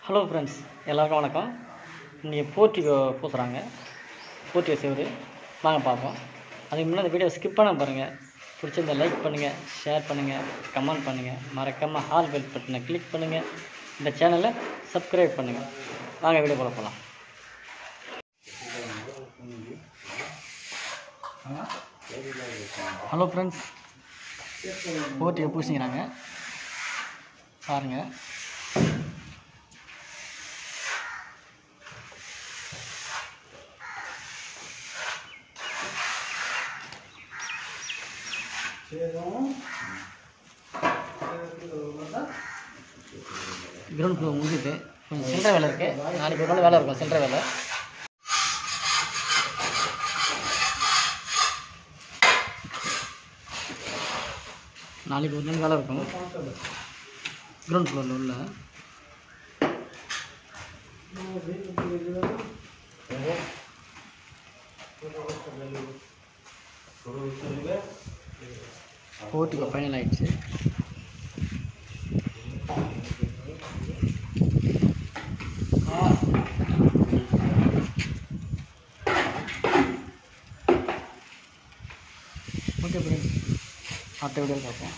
hello friends எல்லாருக்கும் வணக்கம் இன்றைக்கி போர்ட்டிகோ பூசுகிறாங்க போர்ட்டிகோ செவரு வாங்க பார்ப்போம் அதுக்கு முன்னாடி இந்த வீடியோ ஸ்கிப் பண்ண பாருங்கள் பிடிச்சிருந்தா லைக் பண்ணுங்கள் ஷேர் பண்ணுங்கள் கமெண்ட் பண்ணுங்கள் மறக்காமல் ஹால் பெல் பட்டனை கிளிக் பண்ணுங்கள் இந்த சேனலை சப்ஸ்கிரைப் பண்ணுங்கள் வாங்க வீடியோ போல போகலாம் ஹலோ ஃப்ரெண்ட்ஸ் போர்ட்டிகோ பூசிக்கிறாங்க பாருங்கள் கிரவுண்ட் ஃப்ளோர் முடிஞ்சுது கொஞ்சம் சில்லறை வேலை இருக்குது நாளைக்கு ஒரு நாள் வேலை இருக்கும் சில்லறை வேலை நாளைக்கு ஒரு நாள் வேலை இருக்கும் கிரவுண்ட் ஃப்ளோரில் உள்ள போர்ட்டிகோ ஃபைனல் ஆயிடுச்சு ஓகே ஃப்ரெண்ட்ஸ் அடுத்த வீடியோ பார்ப்போம்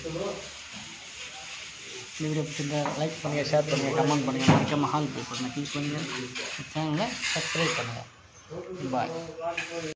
இந்த வீடியோ பிடிச்சிருந்தா லைக் பண்ணுங்கள் ஷேர் பண்ணுங்கள் கமெண்ட் பண்ணுங்கள் மறக்காம ஹால் பே பண்ணுங்கள் கிளிக் பண்ணுங்கள் சேனலை சப்ஸ்கிரைப் பண்ணுங்கள் பாய்